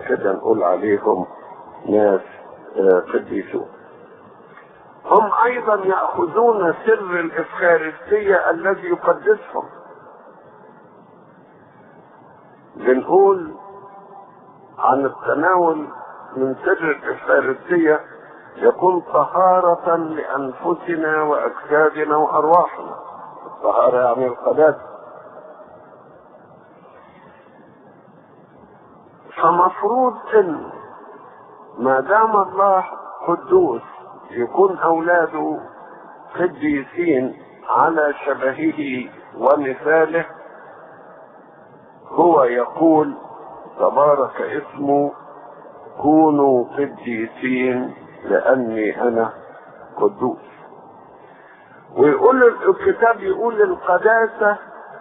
كده نقول عليهم ناس آه، قديسون هم ايضا ياخذون سر الافخارستيه الذي يقدسهم بنقول عن التناول من سر الافخارستيه يكون طهارة لأنفسنا وأجسادنا وأرواحنا الطهارة يعني القداسة فمفروض ان ما دام الله قدوس يكون اولاده قديسين على شبهه ومثاله هو يقول تبارك اسمه كونوا قديسين لاني انا قدوس ويقول الكتاب يقول القداسه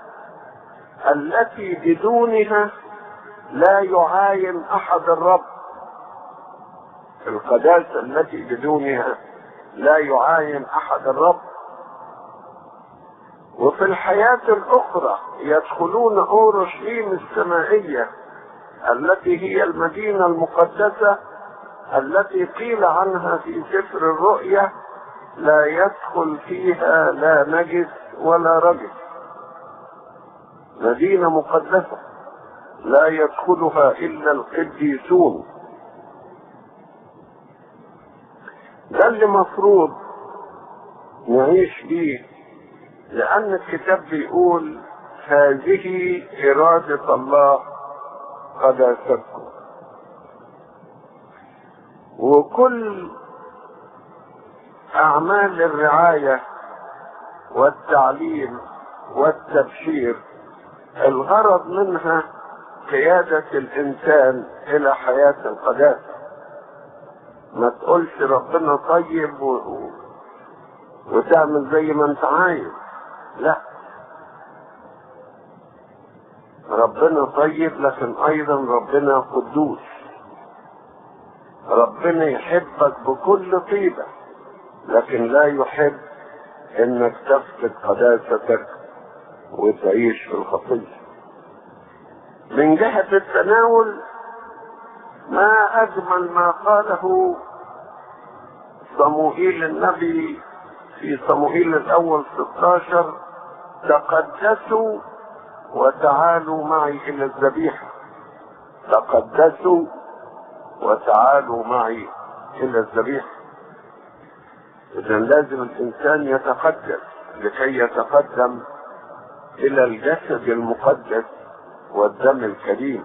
التي بدونها لا يعاين احد الرب القداسة التي بدونها لا يعاين احد الرب وفي الحياة الاخرى يدخلون اورشليم السمائية التي هي المدينة المقدسة التي قيل عنها في سفر الرؤيا لا يدخل فيها لا نجس ولا رجس مدينة مقدسة لا يدخلها الا القديسون ده اللي مفروض نعيش بيه لان الكتاب بيقول هذه اراده الله قداستكم وكل اعمال الرعايه والتعليم والتبشير الغرض منها قيادة الإنسان إلى حياة القداسة ما تقولش ربنا طيب و... و... وتعمل زي ما انت عايز لا ربنا طيب لكن أيضا ربنا قدوس ربنا يحبك بكل طيبة لكن لا يحب انك تفقد قداستك وتعيش في الخطيه من جهة التناول ما أجمل ما قاله صموئيل النبي في صموئيل الأول 16 تقدسوا وتعالوا معي إلى الذبيحة تقدسوا وتعالوا معي إلى الذبيحة إذا لازم الإنسان يتقدس لكي يتقدم إلى الجسد المقدس والدم الكريم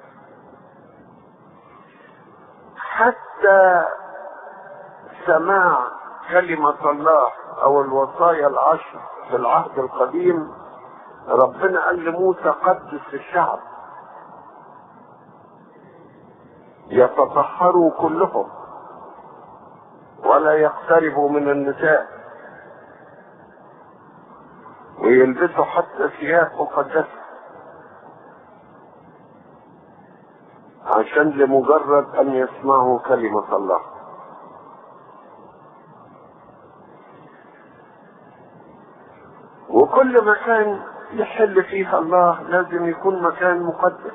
حتى سماع كلمة الله أو الوصايا العشر في العهد القديم ربنا قال لموسى قدس الشعب يتطهروا كلهم ولا يقتربوا من النساء ويلبسوا حتى ثياب مقدسه عشان لمجرد ان يسمعوا كلمة الله وكل مكان يحل فيها الله لازم يكون مكان مقدس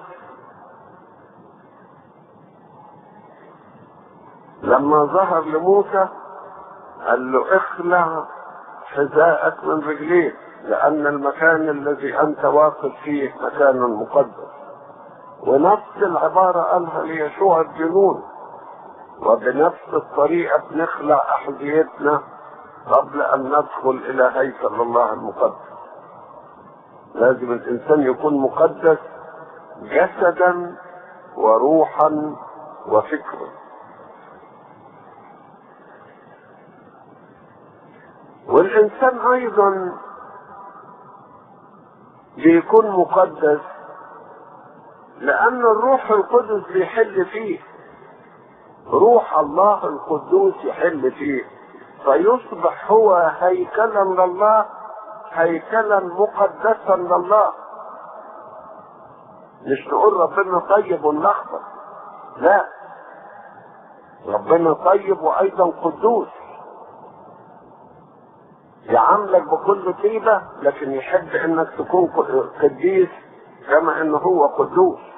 لما ظهر لموسى قال له اخلع حذاءك من رجليك لان المكان الذي انت واقف فيه مكان مقدس ونفس العبارة قالها ليشوع الجنون وبنفس الطريقة بنخلع أحذيتنا قبل أن ندخل إلى هيكل الله المقدس لازم الإنسان يكون مقدس جسدا وروحا وفكرا والإنسان أيضا بيكون مقدس لأن الروح القدس بيحل فيه روح الله القدوس يحل فيه فيصبح هو هيكلا لله هيكلا مقدسا لله مش نقول ربنا طيب ونلخبط لا ربنا طيب وايضا قدوس يعاملك بكل طيبه لكن يحب انك تكون قديس كما انه هو قدوس